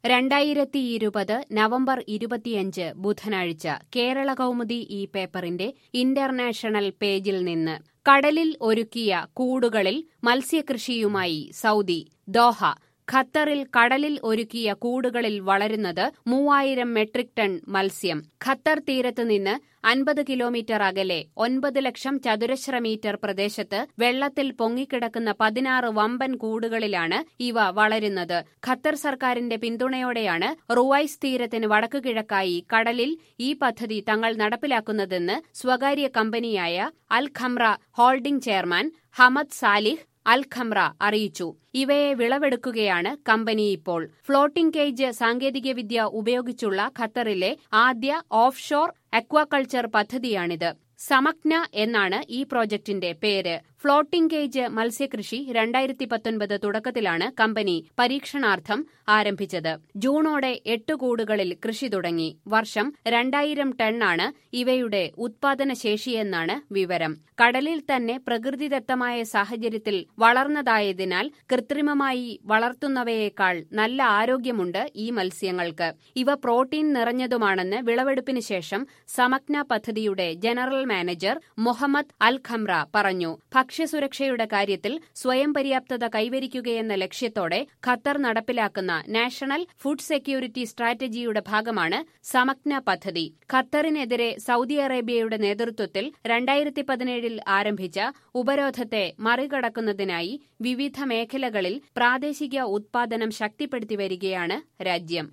രണ്ടായിരത്തി ഇരുപത് നവംബർ ഇരുപത്തിയഞ്ച് ബുധനാഴ്ച കേരള കൗമുദി ഈ പേപ്പറിന്റെ ഇന്റർനാഷണൽ പേജിൽ നിന്ന് കടലിൽ ഒരുക്കിയ കൂടുകളിൽ മത്സ്യകൃഷിയുമായി സൗദി ദോഹ ഖത്തറിൽ കടലിൽ ഒരുക്കിയ കൂടുകളിൽ വളരുന്നത് മൂവായിരം മെട്രിക് ടൺ മത്സ്യം ഖത്തർ തീരത്ത് നിന്ന് അൻപത് കിലോമീറ്റർ അകലെ ഒൻപത് ലക്ഷം ചതുരശ്ര മീറ്റർ പ്രദേശത്ത് വെള്ളത്തിൽ പൊങ്ങിക്കിടക്കുന്ന പതിനാറ് വമ്പൻ കൂടുകളിലാണ് ഇവ വളരുന്നത് ഖത്തർ സർക്കാരിന്റെ പിന്തുണയോടെയാണ് റുവൈസ് തീരത്തിന് വടക്കുകിഴക്കായി കടലിൽ ഈ പദ്ധതി തങ്ങൾ നടപ്പിലാക്കുന്നതെന്ന് സ്വകാര്യ കമ്പനിയായ Al Khamra holding chairman Hamad Salih Al Khamra അറിയിച്ചു ഇവയെ വിളവെടുക്കുകയാണ് കമ്പനി ഇപ്പോൾ ഫ്ലോട്ടിംഗ് കേജ് സാങ്കേതികവിദ്യ ഉപയോഗിച്ചുള്ള ഖത്തറിലെ ആദ്യ ഓഫ് ഷോർ അക്വാകൾച്ചർ പദ്ധതിയാണിത് സമഗ്ന എന്നാണ് ഈ പ്രോജക്ടിന്റെ പേര് ഫ്ലോട്ടിംഗ് കേജ് മത്സ്യകൃഷി രണ്ടായിരത്തി പത്തൊൻപത് തുടക്കത്തിലാണ് കമ്പനി പരീക്ഷണാർത്ഥം ആരംഭിച്ചത് ജൂണോടെ എട്ട് കൂടുകളിൽ കൃഷി തുടങ്ങി വർഷം രണ്ടായിരം ടണ്ണാണ് ഇവയുടെ ഉത്പാദന ശേഷിയെന്നാണ് വിവരം കടലിൽ തന്നെ പ്രകൃതിദത്തമായ സാഹചര്യത്തിൽ വളർന്നതായതിനാൽ കൃത്രിമമായി വളർത്തുന്നവയേക്കാൾ നല്ല ആരോഗ്യമുണ്ട് ഈ മത്സ്യങ്ങൾക്ക് ഇവ പ്രോട്ടീൻ നിറഞ്ഞതുമാണെന്ന് വിളവെടുപ്പിന് ശേഷം സമഗ്ന പദ്ധതിയുടെ general manager Muhammad Al Khamra പറഞ്ഞു ഭക്ഷ്യസുരക്ഷയുടെ കാര്യത്തിൽ സ്വയം പര്യാപ്തത കൈവരിക്കുകയെന്ന ലക്ഷ്യത്തോടെ ഖത്തർ നടപ്പിലാക്കുന്ന നാഷണൽ ഫുഡ് സെക്യൂരിറ്റി സ്ട്രാറ്റജിയുടെ ഭാഗമാണ് സമഗ്ന പദ്ധതി ഖത്തറിനെതിരെ സൗദി അറേബ്യയുടെ നേതൃത്വത്തിൽ രണ്ടായിരത്തി പതിനേഴിൽ ആരംഭിച്ച ഉപരോധത്തെ മറികടക്കുന്നതിനായി വിവിധ മേഖലകളിൽ പ്രാദേശിക ഉത്പാദനം ശക്തിപ്പെടുത്തി വരികയാണ് രാജ്യം